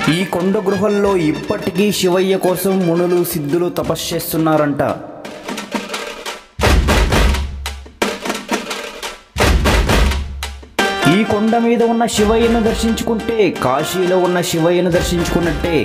ఈ కొండ గృహల్లో ఇప్పటికీ శివయ్య కోసం మునులు సిద్ధులు తపస్సు చేస్తున్నారంట ఈ కొండ మీద ఉన్న శివయ్యను దర్శించుకుంటే కాశీలో ఉన్న శివయ్యను దర్శించుకున్నట్టే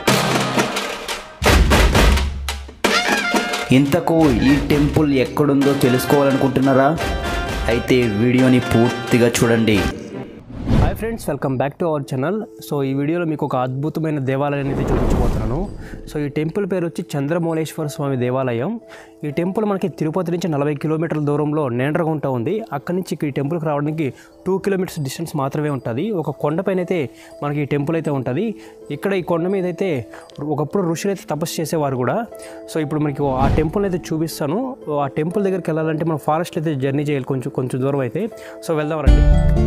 ఇంతకు ఈ టెంపుల్ ఎక్కడుందో తెలుసుకోవాలనుకుంటున్నారా అయితే వీడియోని పూర్తిగా చూడండి hi friends welcome back to our channel so ఈ వీడియోలో మీకు ఒక అద్భుతమైన దేవాలయం అయితే చూపించబోతున్నాను సో ఈ టెంపుల్ పేరు వచ్చి చంద్రమౌళేశ్వర స్వామి దేవాలయం ఈ టెంపుల్ మనకి తిరుపతి నుంచి నలభై కిలోమీటర్ల దూరంలో నేండ్రగుంట ఉంది అక్కడి నుంచి ఈ టెంపుల్కి రావడానికి టూ కిలోమీటర్స్ డిస్టెన్స్ మాత్రమే ఉంటుంది ఒక కొండపైన అయితే మనకి ఈ టెంపుల్ అయితే ఉంటుంది ఇక్కడ ఈ కొండ మీద అయితే ఒకప్పుడు ఋషులు అయితే తపస్సు చేసేవారు కూడా సో ఇప్పుడు మనకి ఆ టెంపుల్ అయితే చూపిస్తాను ఆ టెంపుల్ దగ్గరికి వెళ్ళాలంటే మనం ఫారెస్ట్ అయితే జర్నీ చేయాలి కొంచెం కొంచెం దూరం అయితే సో వెళ్దాం రండి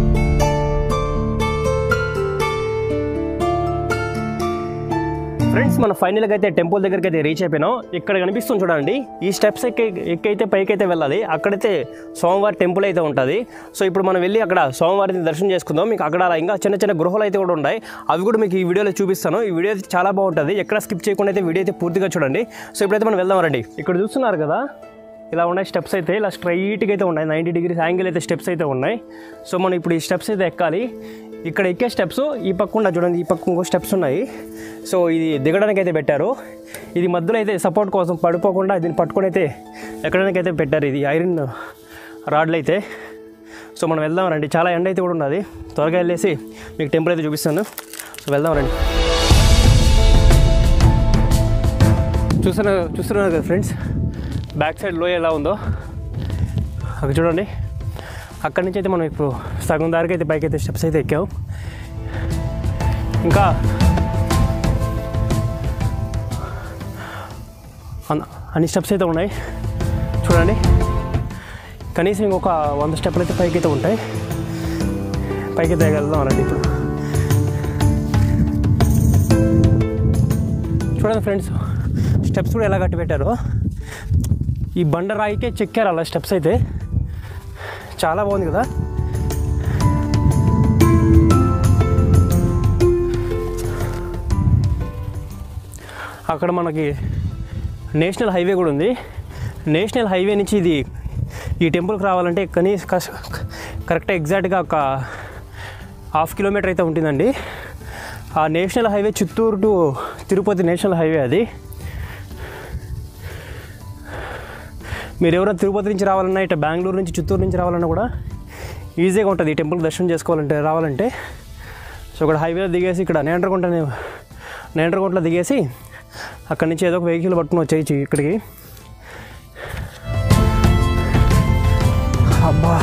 ఫ్రెండ్స్ మన ఫైనల్గా అయితే టెంపుల్ దగ్గరికి అయితే రీచ్ అయిపోయినాం ఇక్కడ కనిపిస్తుంది చూడండి ఈ స్టెప్స్ ఎక్కి ఎక్కైతే పైకి అయితే వెళ్ళాలి అక్కడైతే సోమవారి టెంపుల్ అయితే ఉంటుంది సో ఇప్పుడు మనం వెళ్ళి అక్కడ సోమవారిని దర్శనం చేసుకుందాం మీకు అక్కడ అలా ఇంకా చిన్న చిన్న గృహాలు అయితే కూడా ఉన్నాయి అవి కూడా మీకు ఈ వీడియోలో చూపిస్తాను ఈ వీడియో అయితే చాలా బాగుంటుంది ఎక్కడ స్కిప్ చేయకుండా అయితే వీడియో అయితే పూర్తిగా చూడండి సో ఇప్పుడైతే మనం వెళ్దాం రండి ఇక్కడ చూస్తున్నారు కదా ఇలా ఉన్నాయి స్టెప్స్ అయితే ఇలా స్ట్రైట్గా అయితే ఉన్నాయి నైంటీ డిగ్రీస్ యాంగిల్ అయితే స్టెప్స్ అయితే ఉన్నాయి సో మనం ఇప్పుడు ఈ స్టెప్స్ అయితే ఎక్కాలి ఇక్కడ ఎక్కే స్టెప్స్ ఈ పక్క ఉన్న చూడండి ఈ పక్క ఇంకో స్టెప్స్ ఉన్నాయి సో ఇది దిగడానికి అయితే పెట్టారు ఇది మధ్యలో అయితే సపోర్ట్ కోసం పడిపోకుండా దీన్ని పట్టుకొని అయితే ఎక్కడానికి అయితే పెట్టారు ఇది ఐరన్ రాడ్లు అయితే సో మనం వెళ్దాం రండి చాలా ఎండ అయితే కూడా ఉన్నది త్వరగా వెళ్ళేసి మీకు టెంపుల్ అయితే చూపిస్తాను సో వెళ్దాం రండి చూస్తున్నారు చూస్తున్నారు కదా ఫ్రెండ్స్ బ్యాక్ సైడ్ లోయ ఎలా ఉందో అక్కడ చూడండి అక్కడి నుంచి అయితే మనం ఇప్పుడు సగం దారికి అయితే పైకి అయితే స్టెప్స్ అయితే ఎక్కాం ఇంకా అన్- అన్ని స్టెప్స్ అయితే ఉన్నాయి చూడండి కనీసం ఇంకొక వంద స్టెప్లు అయితే పైకి అయితే ఉంటాయి పైకి అయితే వెళ్దాం అనండి ఇప్పుడు చూడండి ఫ్రెండ్స్ స్టెప్స్ కూడా ఎలా కట్టి పెట్టారో ఈ బండరాయికే చెక్కారు అలా స్టెప్స్ అయితే చాలా బాగుంది కదా అక్కడ మనకి నేషనల్ హైవే కూడా ఉంది నేషనల్ హైవే నుంచి ఇది ఈ టెంపుల్కి రావాలంటే కనీస కరెక్ట్ ఎగ్జాక్ట్గా ఒక హాఫ్ కిలోమీటర్ అయితే ఉంటుందండి ఆ national highway Chittoor to Tirupati national highway అది మీరు ఎవరైనా తిరుపతి నుంచి రావాలన్నా ఇట్లా బెంగళూరు నుంచి చిత్తూరు నుంచి రావాలన్నా కూడా ఈజీగా ఉంటుంది ఈ టెంపుల్ దర్శనం చేసుకోవాలంటే రావాలంటే సో ఇక్కడ హైవేలో దిగేసి ఇక్కడ నేండ్రగుంట నేండ్రగుంటలో దిగేసి అక్కడి నుంచి ఏదో ఒక వెహికల్ పట్టుకుని వచ్చేయచ్చు ఇక్కడికి అబ్బా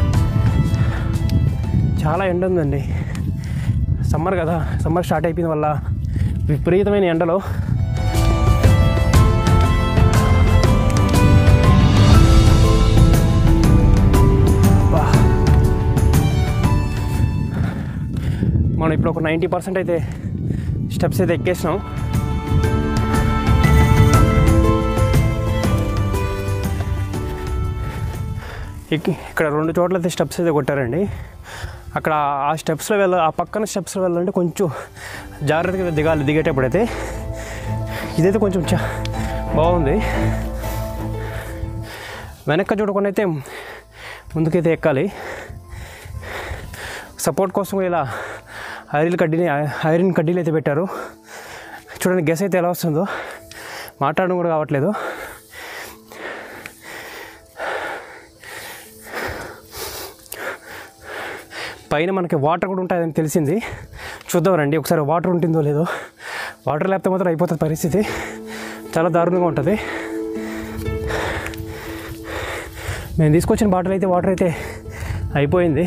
చాలా ఎండ ఉందండి సమ్మర్ కదా సమ్మర్ స్టార్ట్ అయిపోయిన వల్ల విపరీతమైన ఎండలో అబ్బా. మనం ఇప్పుడు ఒక నైంటీ పర్సెంట్ అయితే స్టెప్స్ అయితే ఎక్కేసినాం ఇక్- ఇక్కడ రెండు చోట్ల అయితే స్టెప్స్ అయితే కొట్టారండి అక్కడ ఆ స్టెప్స్లో వెళ్ళ ఆ పక్కన స్టెప్స్లో వెళ్ళాలంటే కొంచెం జాగ్రత్తగా దిగాలి దిగేటప్పుడైతే ఇదైతే కొంచెం చా బాగుంది వెనక్కి చూడకుండా అయితే ముందుకైతే ఎక్కాలి సపోర్ట్ కోసం ఇలా ఐరన్ కడ్డీని ఐరన్ కడ్డీలు అయితే పెట్టారు చూడండి గెస్ అయితే ఎలా వస్తుందో మాట్లాడడం కూడా కావట్లేదు పైన మనకి వాటర్ కూడా ఉంటుందని తెలిసింది చూద్దాం రండి ఒకసారి వాటర్ ఉంటుందో లేదో వాటర్ లేకపోతే మాత్రం అయిపోతుంది పరిస్థితి చాలా దారుణంగా ఉంటుంది మేము తీసుకొచ్చిన బాటిల్ అయితే వాటర్ అయితే అయిపోయింది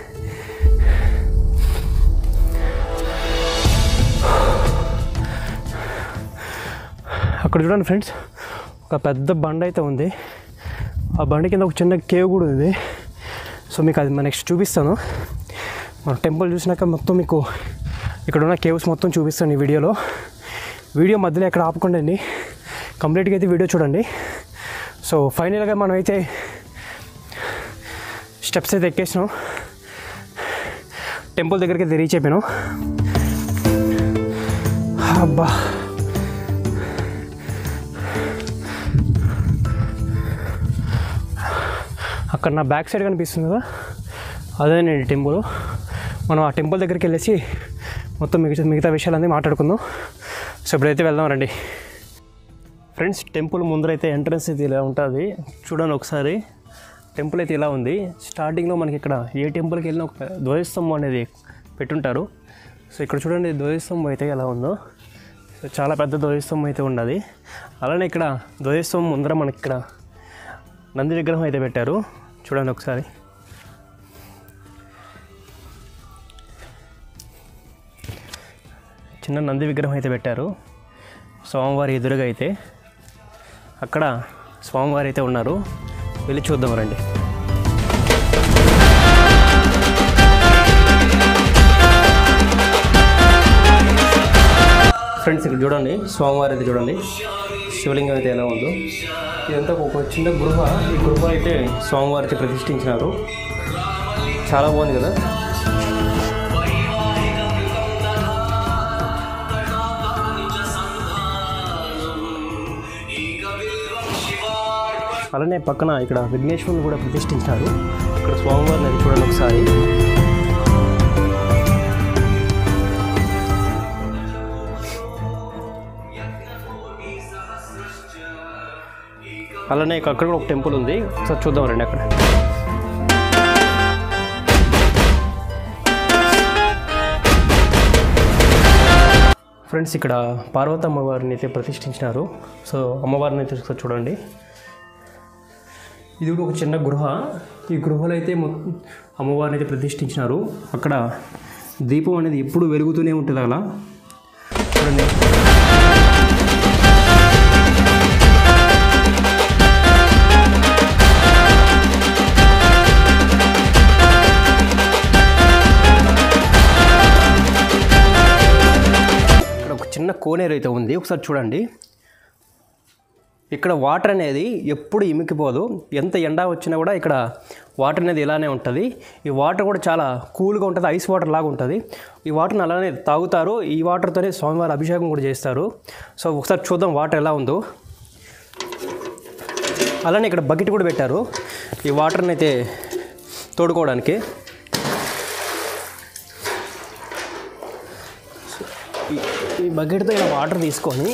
అక్కడ చూడండి ఫ్రెండ్స్ ఒక పెద్ద బండ అయితే ఉంది ఆ బండి కింద ఒక చిన్న కేవ్ కూడా ఉంది సో మీకు అది నెక్స్ట్ చూపిస్తాను మన టెంపుల్ చూసినాక మొత్తం మీకు ఇక్కడ ఉన్న కేవ్స్ మొత్తం చూపిస్తాను ఈ వీడియోలో వీడియో మధ్యలో ఎక్కడ ఆపకండి కంప్లీట్గా అయితే వీడియో చూడండి సో ఫైనల్గా మనం అయితే స్టెప్స్ అయితే ఎక్కేసినాం టెంపుల్ దగ్గరికి అయితే రీచ్ అయిపోయినాం అబ్బా అక్కడ నా బ్యాక్ సైడ్ కనిపిస్తుంది కదా అదేనండి టెంపుల్ మనం ఆ టెంపుల్ దగ్గరికి వెళ్ళేసి మొత్తం మిగతా మిగతా విషయాలన్నీ మాట్లాడుకుందాం సో ఇప్పుడైతే వెళ్దాం రండి ఫ్రెండ్స్ టెంపుల్ ముందరైతే ఎంట్రన్స్ అయితే ఇలా ఉంటుంది చూడండి ఒకసారి టెంపుల్ అయితే ఇలా ఉంది స్టార్టింగ్లో మనకి ఇక్కడ ఏ టెంపుల్కి వెళ్ళినా ఒక ధ్వజస్తంభం అనేది పెట్టుంటారు సో ఇక్కడ చూడండి ధ్వజస్తంభం అయితే ఎలా ఉందో సో చాలా పెద్ద ధ్వజస్తంభం అయితే ఉన్నది అలానే ఇక్కడ ధ్వజస్తంభం ముందర మనకి ఇక్కడ నంది విగ్రహం అయితే పెట్టారు చూడండి ఒకసారి చిన్న నంది విగ్రహం అయితే పెట్టారు స్వామివారి ఎదురుగా అయితే అక్కడ స్వామివారు అయితే ఉన్నారు వెళ్ళి చూద్దాం రండి ఫ్రెండ్స్ ఇక్కడ చూడండి స్వామివారి అయితే చూడండి శివలింగం అయితే ఎలా ఉందో ఇదంతా ఒక చిన్న గృహ ఈ గృహ అయితే స్వామివారికి ప్రతిష్ఠించినారు చాలా బాగుంది కదా అలానే పక్కన ఇక్కడ విఘ్నేశ్వరుని కూడా ప్రతిష్ఠించారు ఇక్కడ స్వామివారిని అది చూడండి ఒకసారి అలానే ఇక అక్కడ కూడా ఒక టెంపుల్ ఉంది ఒకసారి చూద్దాం రండి అక్కడ ఫ్రెండ్స్ ఇక్కడ పార్వతి అమ్మవారిని అయితే ప్రతిష్ఠించినారు సో అమ్మవారిని అయితే ఒకసారి చూడండి ఇది కూడా ఒక చిన్న గృహ ఈ గృహలో అయితే మొత్తం అమ్మవారిని అయితే ప్రతిష్ఠించినారు అక్కడ దీపం అనేది ఎప్పుడు వెలుగుతూనే ఉంటుంది అలా చూడండి ఇక్కడ ఒక చిన్న కోనేరు అయితే ఉంది ఒకసారి చూడండి ఇక్కడ వాటర్ అనేది ఎప్పుడు ఇమికిపోదు ఎంత ఎండ వచ్చినా కూడా ఇక్కడ వాటర్ అనేది ఇలానే ఉంటుంది ఈ వాటర్ కూడా చాలా కూల్గా ఉంటుంది ఐస్ వాటర్ లాగా ఉంటుంది ఈ వాటర్ని అలానే తాగుతారు ఈ వాటర్తోనే స్వామివారి అభిషేకం కూడా చేస్తారు సో ఒకసారి చూద్దాం వాటర్ ఎలా ఉందో అలానే ఇక్కడ బకెట్ కూడా పెట్టారు ఈ వాటర్ని అయితే తోడుకోవడానికి ఈ- ఈ బకెట్తో ఇలా వాటర్ తీసుకొని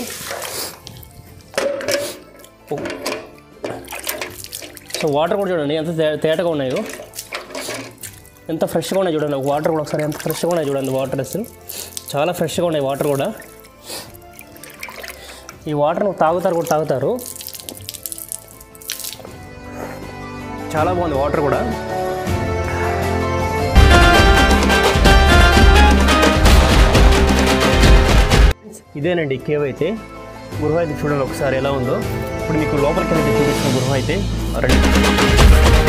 సో వాటర్ కూడా చూడండి ఎంత తే- తేటగా ఉన్నాయో ఎంత ఫ్రెష్గా ఉన్నాయి చూడండి వాటర్ కూడా ఒకసారి ఎంత ఫ్రెష్గా ఉన్నాయి చూడండి వాటర్ అసలు చాలా ఫ్రెష్గా ఉన్నాయి వాటర్ కూడా ఈ వాటర్ తాగుతారు కూడా తాగుతారు చాలా బాగుంది వాటర్ కూడా ఇదేనండి కేవ్ అయితే గృహ అయితే చూడండి ఒకసారి ఎలా ఉందో ఇప్పుడు మీకు లోపలికి వెళ్ళి చూపిస్తున్న గృహ అయితే రండి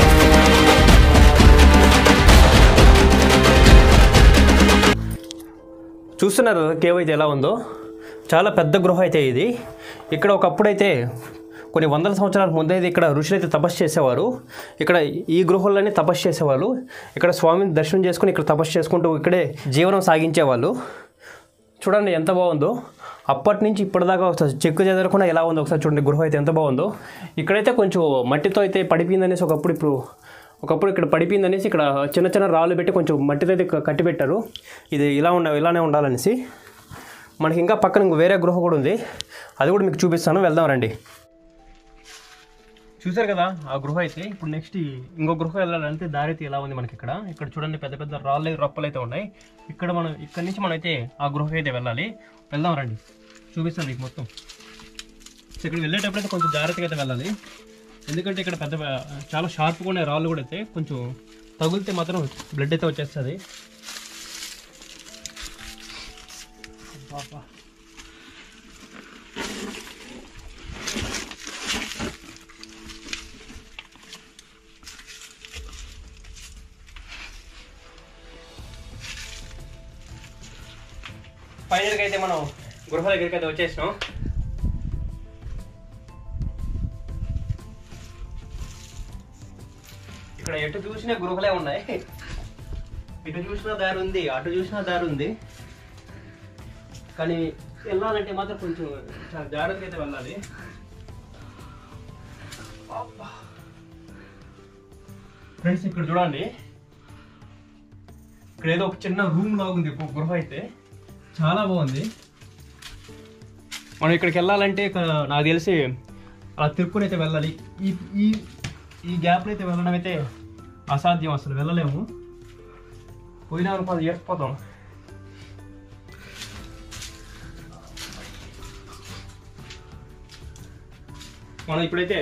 చూస్తున్నారు కదా కేవ్ అయితే ఎలా ఉందో చాలా పెద్ద గృహ అయితే ఇది ఇక్కడ ఒకప్పుడైతే కొన్ని వందల సంవత్సరాల ముందే ఇది ఇక్కడ ఋషులు అయితే తపస్సు చేసేవారు ఇక్కడ ఈ గృహల్లోనే తపస్సు చేసేవాళ్ళు ఇక్కడ స్వామిని దర్శనం చేసుకుని ఇక్కడ తపస్సు చేసుకుంటూ ఇక్కడే జీవనం సాగించేవాళ్ళు చూడండి ఎంత బాగుందో అప్పటి నుంచి ఇప్పటిదాకా ఒకసారి చెక్కు చెదరకుండా ఎలా ఉందో ఒకసారి చూడండి గృహ అయితే ఎంత బాగుందో ఇక్కడైతే కొంచెం మట్టితో అయితే పడిపోయిందనేసి ఒకప్పుడు ఇప్పుడు ఒకప్పుడు ఇక్కడ పడిపోయిందనేసి ఇక్కడ చిన్న చిన్న రాళ్ళు పెట్టి కొంచెం మట్టితో అయితే కట్టి పెట్టారు ఇది ఇలా ఉండ ఇలానే ఉండాలనేసి మనకి ఇంకా పక్కన ఇంకో వేరే గృహ కూడా ఉంది అది కూడా మీకు చూపిస్తాను వెళ్దాం రండి చూసారు కదా ఆ గృహ అయితే ఇప్పుడు నెక్స్ట్ ఇంకో గృహ వెళ్ళాలంటే దారి అయితే ఎలా ఉంది మనకి ఇక్కడ ఇక్కడ చూడండి పెద్ద పెద్ద రాళ్ళు రప్పలు అయితే ఉన్నాయి ఇక్కడ మనం ఇక్కడ నుంచి మనం అయితే ఆ గృహ అయితే వెళ్ళాలి వెళ్దాం రండి చూపిస్తాను మీకు మొత్తం సో ఇక్కడ వెళ్ళేటప్పుడు అయితే కొంచెం జాగ్రత్తగా అయితే వెళ్ళాలి ఎందుకంటే ఇక్కడ పెద్ద చాలా షార్ప్గా ఉన్నాయి రాళ్ళు కూడా అయితే కొంచెం తగిలితే మాత్రం బ్లడ్ అయితే వచ్చేస్తుంది అబ్బా. ఫైనల్గా అయితే మనం గృహ దగ్గరికి అయితే వచ్చేసినాం ఇక్కడ ఎటు చూసినా గృహలే ఉన్నాయి ఇటు చూసినా దారి ఉంది అటు చూసినా దారి ఉంది కానీ వెళ్ళాలంటే మాత్రం కొంచెం చాలా జాగ్రత్తగా అయితే వెళ్ళాలి ఫ్రెండ్స్ ఇక్కడ చూడండి ఇక్కడ ఏదో ఒక చిన్న రూమ్ లాగా ఉంది ఒక గృహ అయితే చాలా బాగుంది మనం ఇక్కడికి వెళ్ళాలంటే ఇక్కడ నాకు తెలిసి అలా తిరుక్కుని అయితే వెళ్ళాలి ఈ ఈ ఈ గ్యాప్లో అయితే వెళ్ళడం అయితే అసాధ్యం అసలు వెళ్ళలేము పోయినా అనుకో అది చేసిపోతాం మనం ఇప్పుడైతే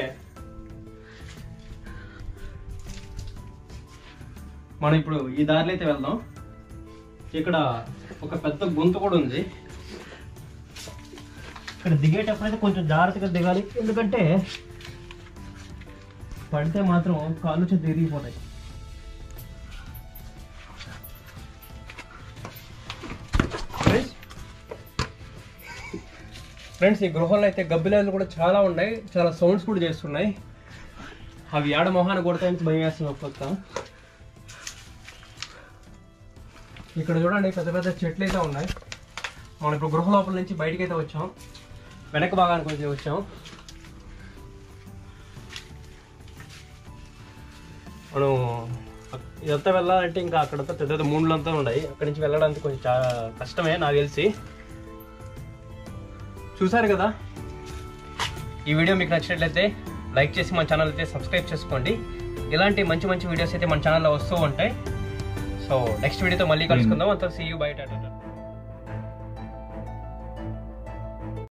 మనం ఇప్పుడు ఈ దారిలో అయితే వెళ్దాం ఇక్కడ ఒక పెద్ద గొంతు కూడా ఉంది ఇక్కడ దిగేటప్పుడు అయితే కొంచెం జాగ్రత్తగా దిగాలి ఎందుకంటే పడితే మాత్రం కాళ్ళు చేతి తిరిగిపోతాయి ఫ్రెండ్స్ ఫ్రెండ్స్ ఈ గృహంలో అయితే గబ్బిలాలు కూడా చాలా ఉన్నాయి చాలా సౌండ్స్ కూడా చేస్తున్నాయి అవి ఏడ మొహాన్ని కొడతాయని భయం వేస్తుంది ఒక పక్క ఇక్కడ చూడండి పెద్ద పెద్ద చెట్లు అయితే ఉన్నాయి మనం ఇప్పుడు గృహ లోపల నుంచి బయటికి అయితే వచ్చాం వెనక భాగానికి వచ్చి వచ్చాం మనం ఇదంతా వెళ్ళాలంటే ఇంకా అక్కడంతా పెద్ద పెద్ద మూండ్లంతా ఉన్నాయి అక్కడి నుంచి వెళ్ళడానికి కొంచెం చాలా కష్టమే నాకు తెలిసి చూసారు కదా ఈ వీడియో మీకు నచ్చినట్లయితే లైక్ చేసి మన ఛానల్ అయితే సబ్స్క్రైబ్ చేసుకోండి ఇలాంటి మంచి మంచి వీడియోస్ అయితే మన ఛానల్లో వస్తూ ఉంటాయి సో నెక్స్ట్ వీడియోతో మళ్ళీ కలుసుకుందాం అంతా సీ యూ బయట